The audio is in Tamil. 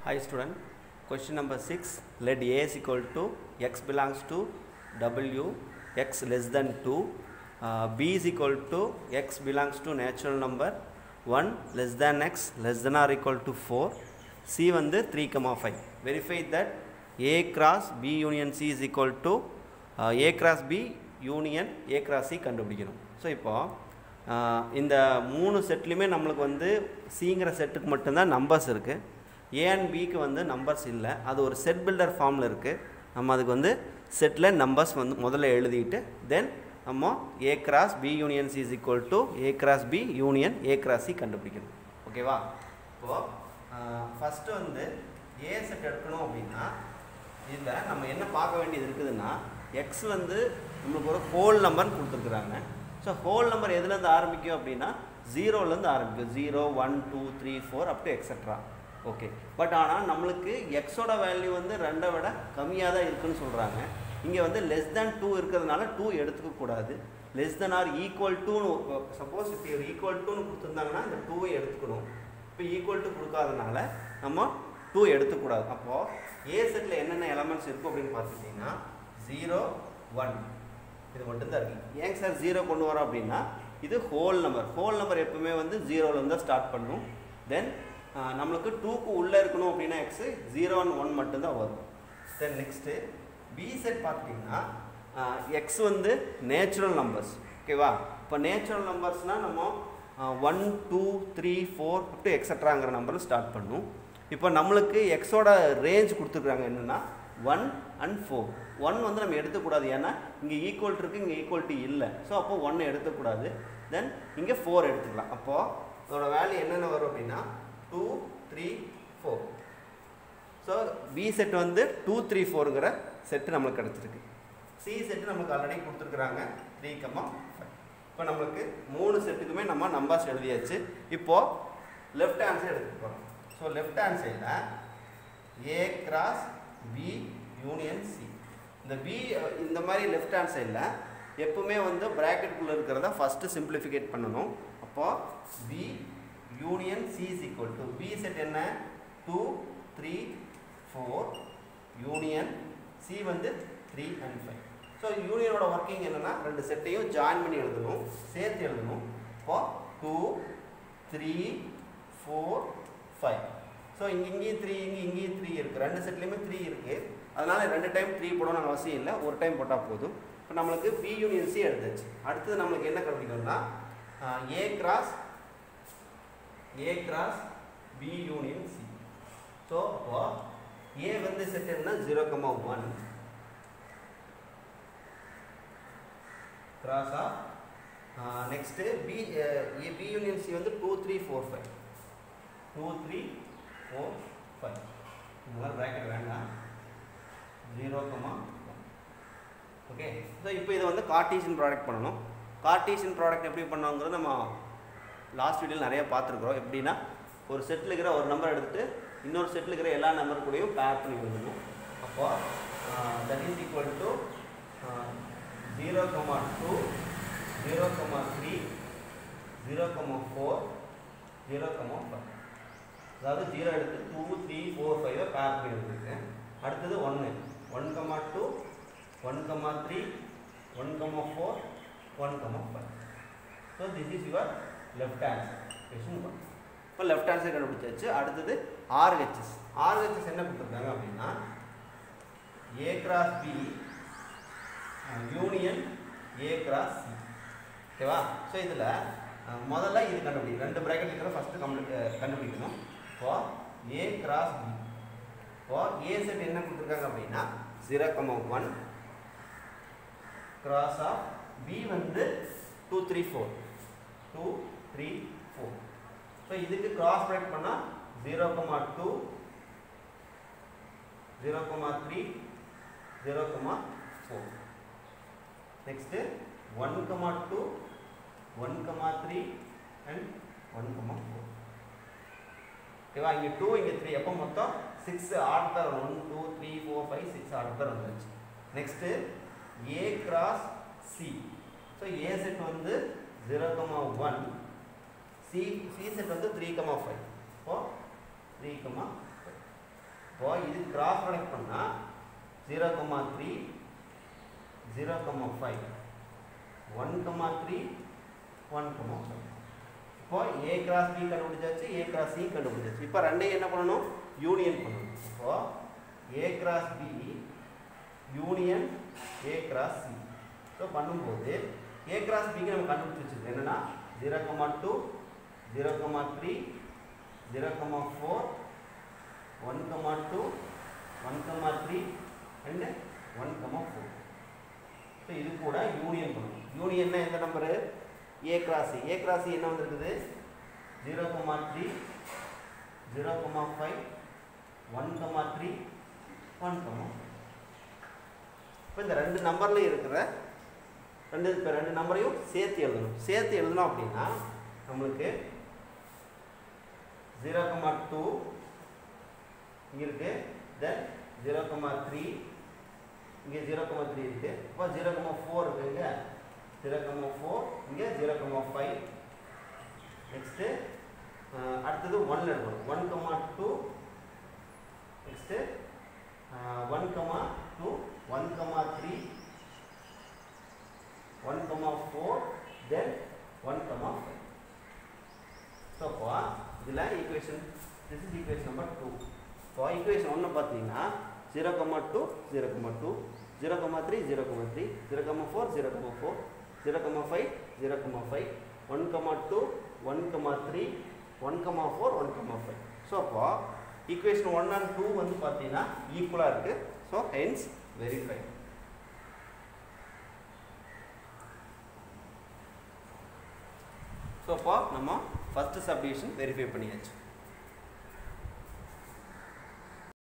Hi student, question number 6 let A is equal to x belongs to W x less than 2 uh, B is equal to x belongs to natural number 1 less than x less than or equal to 4 C வந்து 3 comma 5 verify that A cross B union C is equal to uh, A cross B union A cross C கண்டுபிடிக்கணும் ஸோ இப்போ ஆஹ் இந்த மூணு செட்லையுமே நம்மளுக்கு வந்து சிங்கிற செட்டுக்கு மட்டும்தான் நம்பர்ஸ் இருக்குது ஏ அண்ட் பிக்கு வந்து நம்பர்ஸ் இல்லை அது ஒரு செட் பில்டர் ஃபார்மில் இருக்குது நம்ம அதுக்கு வந்து செட்டில் நம்பர்ஸ் வந்து முதல்ல எழுதிட்டு தென் நம்ம A cross B union C is equal to A cross B union A cross C கண்டுபிடிக்கணும் ஓகேவா இப்போது ஃபஸ்ட்டு வந்து ஏ செட் எடுக்கணும் அப்படின்னா இதில் நம்ம என்ன பார்க்க வேண்டியது இருக்குதுன்னா எக்ஸ் வந்து நம்மளுக்கு ஒரு ஹோல் நம்பர்னு கொடுத்துருக்குறாங்க ஸோ ஹோல் நம்பர் எதுலேருந்து ஆரம்பிக்கும் அப்படின்னா ஜீரோலேருந்து ஆரம்பிக்கும் zero one two three four up to extra okay but ஆனால் நம்மளுக்கு எக்ஸோட வேல்யூ வந்து ரெண்டை விட கம்மியாக தான் இருக்குன்னு சொல்கிறாங்க இங்கே வந்து லெஸ் தேன் டூ இருக்கிறதுனால டூ எடுத்துக்கக்கூடாது லெஸ் தென் ஆர் ஈக்குவல் டூன்னு சப்போஸ் இப்போ ஒரு ஈக்குவல் டூன்னு கொடுத்துருந்தாங்கன்னா இந்த டூவை எடுத்துக்கணும் இப்போ ஈக்குவல் டூ கொடுக்காதனால நம்ம டூ எடுத்துக்கூடாது அப்போது ஏ செட்டில் என்னென்ன எலமெண்ட்ஸ் இருக்கும் அப்படின்னு பார்த்துட்டிங்கன்னா ஜீரோ ஒன் இது மட்டும்தான் இருக்குது ஏங்க சார் ஜீரோ கொண்டு வரோம் அப்படின்னா இது ஹோல் நம்பர் ஹோல் நம்பர் எப்பவுமே வந்து ஜீரோலேருந்து தான் ஸ்டார்ட் பண்ணும் தென் நம்மளுக்கு டூக்கு உள்ளே இருக்கணும் அப்படின்னா எக்ஸு ஜீரோ அண்ட் ஒன் மட்டும்தான் வரும் தென் நெக்ஸ்ட்டு பி செட் பார்த்துட்டிங்கன்னா எக்ஸ் வந்து நேச்சுரல் நம்பர்ஸ் ஓகேவா இப்போ நேச்சுரல் நம்பர்ஸ்னால் நம்ம one two three four to எக்ஸட்ராங்கிற நம்பரில் ஸ்டார்ட் பண்ணும் இப்போ நம்மளுக்கு எக்ஸோட ரேஞ்ச் கொடுத்துருக்குறாங்க என்னென்னா ஒன் அண்ட் ஃபோர் ஒன் வந்து நம்ம எடுத்துக்கூடாது ஏன்னா இங்கே ஈக்குவல் இருக்குது இங்கே ஈக்குவல்ட்டி இல்லை ஸோ அப்போ ஒன்று எடுத்துக்கூடாது தென் இங்கே ஃபோர் எடுத்துக்கலாம் அப்போது அதோட வேல்யூ என்னென்ன வரும் அப்படின்னா two three four so B set வந்து டூ த்ரீ ஃபோருங்கிற செட்டு நம்மளுக்கு கிடச்சிருக்கு சி செட்டு நம்மளுக்கு ஆல்ரெடி கொடுத்துருக்குறாங்க த்ரீ கம்மா ஃபைவ் இப்போ நம்மளுக்கு மூணு செட்டுக்குமே நம்ம நம்பர்ஸ் எழுதியாச்சு இப்போது லெஃப்ட் ஹேண்ட் சைடு எடுத்துக்க போகிறோம் ஸோ லெஃப்ட் ஹேண்ட் சைடில் A cross B union C இந்த பி இந்த மாதிரி லெஃப்ட் ஹேண்ட் சைடில் எப்பவுமே வந்து ப்ராக்கெட்டுக்குள்ளே இருக்கிறத ஃபஸ்ட்டு சிம்பிளிஃபிகேட் பண்ணணும் அப்போது B union C is equal to B set என்ன two three four union C வந்து த்ரீ அண்ட் ஃபைவ் ஸோ யூனியனோட ஒர்க்கிங் என்னென்னா ரெண்டு செட்டையும் ஜாயின் பண்ணி எழுதணும் சேர்த்து எழுதணும் இப்போ two three four five so இங்கே இங்கேயும் த்ரீ இங்கே இங்கேயும் த்ரீ இருக்குது ரெண்டு செட்லேயுமே த்ரீ இருக்குது அதனால் ரெண்டு டைம் த்ரீ போடணும்னு அவசியம் இல்லை ஒரு டைம் போட்டால் போதும் இப்போ நம்மளுக்கு பி யூனியன் சி எடுத்தாச்சு அடுத்தது நம்மளுக்கு என்ன கண்டுபிடிக்கணும்னா A cross A cross B union C so இப்போ ஏ வந்து செட் என்ன zero comma one cross of next B A B union C வந்து two three four five two three four five இதெல்லாம் ப்ராக்கெட் வேண்டாம் ஜீரோ கமா ஓகே ஸோ இப்போ இதை வந்து கார்டீஷியன் ப்ராடக்ட் பண்ணணும் கார்டீஷியன் ப்ராடக்ட் எப்படி பண்ணோங்கிறது நம்ம லாஸ்ட் வீடியோவில் நிறைய பார்த்துருக்குறோம் எப்படின்னா ஒரு செட்டில் இருக்கிற ஒரு நம்பர் எடுத்துகிட்டு இன்னொரு செட்டில் இருக்கிற எல்லா நம்பர் கூடயும் பேர் பண்ணி எழுதணும் அப்போ that is equal to zero comma two zero comma three zero comma four zero comma five அதாவது ஜீரோ எடுத்து டூ த்ரீ ஃபோர் ஃபைவை பேர் பண்ணி எடுத்துருக்கேன் அடுத்தது ஒன்று one comma two one comma three one comma four one comma five so this is your left answer question one இப்போ லெஃப்ட் ஆன்சர் கண்டுபிடிச்சாச்சு அடுத்தது ஆர்ஹெச்எஸ் ஆர்ஹெச்எஸ் என்ன கொடுத்துருக்காங்க அப்படின்னா A cross B union A cross C ஓகேவா ஸோ இதில் முதல்ல இது கண்டுபிடி ரெண்டு ப்ராக்கெட் இருக்கிற ஃபஸ்ட்டு கம்ப்ளீட் கண்டுபிடிக்கணும் இப்போ ஏ கிராஸ் பி இப்போ ஏ செட் என்ன கொடுத்துருக்காங்க அப்படின்னா zero comma one cross of B வந்து two three four two three four so இதுக்கு கிராஸ் ப்ராக்கெட் பண்ணால் zero comma two zero comma three zero comma four next one comma two one comma three and one comma four ஓகேவா இங்கே டூ இங்கே த்ரீ எப்போ மொத்தம் six order one two three four five six order வந்துருச்சு next A cross C so A set வந்து zero comma one C C set வந்து த்ரீ கமா ஃபைவ் இப்போ த்ரீ கமா இப்போ இது கிராஸ் கனெக்ட் பண்ணால் zero comma three zero comma five one comma three one comma five இப்போ ஏ கிராஸ் பி கண்டுபிடிச்சாச்சு ஏ கிராஸ் சி கண்டுபிடிச்சாச்சு இப்போ ரெண்டையும் என்ன பண்ணணும் யூனியன் பண்ணணும் இப்போ A cross B union A cross C so பண்ணும்போது ஏ கிராஸ் பிக்கு நம்ம கண்டுபிடிச்சி வச்சிருக்கோம் என்னன்னா zero comma two zero comma three zero comma four one comma two one comma three and one comma four so இது கூட யூனியன் பண்ணணும் யூனியன்னா எந்த number A cross A cross என்ன வந்திருக்குது zero comma three zero comma five one comma three one comma இப்போ இந்த ரெண்டு நம்பரில் இருக்கிற ரெண்டு இப்போ ரெண்டு நம்பரையும் சேர்த்து எழுதணும் சேர்த்து எழுதணும் அப்படின்னா நம்மளுக்கு ஜீரோ கமா டூ இங்கே இருக்கு தென் ஜீரோ கமா த்ரீ இங்கே ஜீரோ கமா த்ரீ இருக்கு இப்போ ஜீரோ கமா ஃபோர் இருக்கு இங்கே ஜீரோ கமா ஃபோர் இங்கே ஜீரோ கமா ஃபைவ் நெக்ஸ்ட்டு அடுத்தது ஒன் எடுக்கணும் one comma two next one comma two one comma three one comma four then one comma five so அப்போ இதில் equation this is equation number two இப்போ ஈக்குவேஷன் ஒன்று பார்த்தீங்கன்னா zero comma two zero comma two zero comma three zero comma three zero comma four zero comma four zero comma five zero comma five one comma two one comma three one comma four one comma five so அப்போ ஈக்குவேஷன் ஒன் அண்ட் டூ வந்து பார்த்தீங்கன்னா ஈக்குவலாக இருக்குது ஸோ ஹென்ஸ் வெரிஃபை ஸோ அப்போ நம்ம ஃபஸ்ட்டு சப்டிவிஷன் வெரிஃபை பண்ணியாச்சு